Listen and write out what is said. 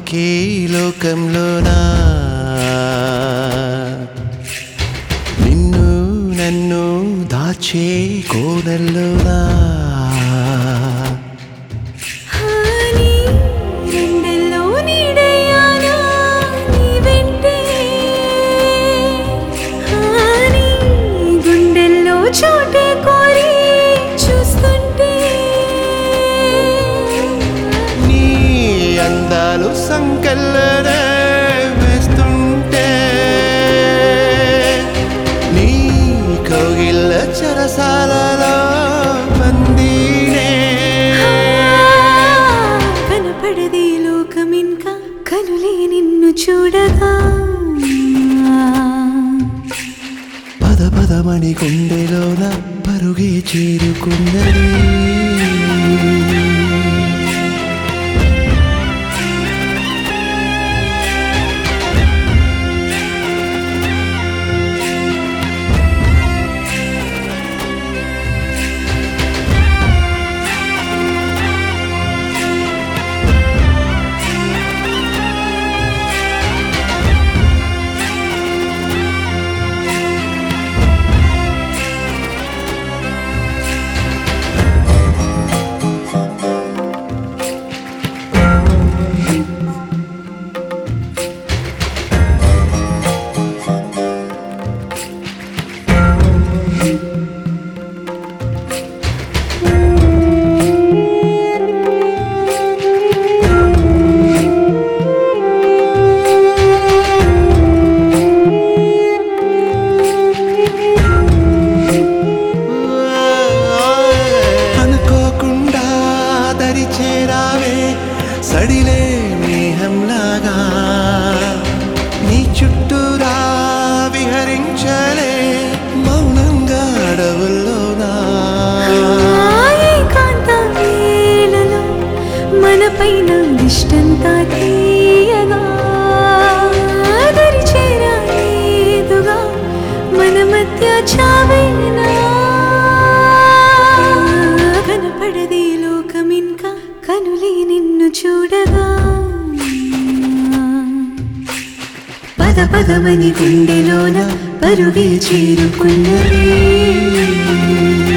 ఒకే లోకంలోనా నిన్ను నన్ను దాచే కోనల్లోనా హాని రెండెల్లో నీడయానా నీ వెంటే హాని గుండెల్లో చోటే కోరి చూస్తుంటే నీ అందాలు సంకల్లనే వేస్తుంటే నీ కౌగిళ్ళ చరసాలలో బందీనే కనపడదే లోకమింకా కనులే నిన్ను చూడగా పద పదమణి గుండెలోన పరుగే చేరుకున్నది అనుకోకుండా దరి చేరావే సడిలే మేహంలాగా నీ చుట్టూరా విహరించలే మౌనంగా అడవుల్లోనా ఏకాంత వేళలో మనపైన ఇష్టంతా తీయగా దరి చేరాలేదుగా మన మధ్య చావేనా కనపడదే లోకమింకా కనులే నిన్ను చూడగా పద పదమని గుండెలోన పరుగే చేరుకున్నది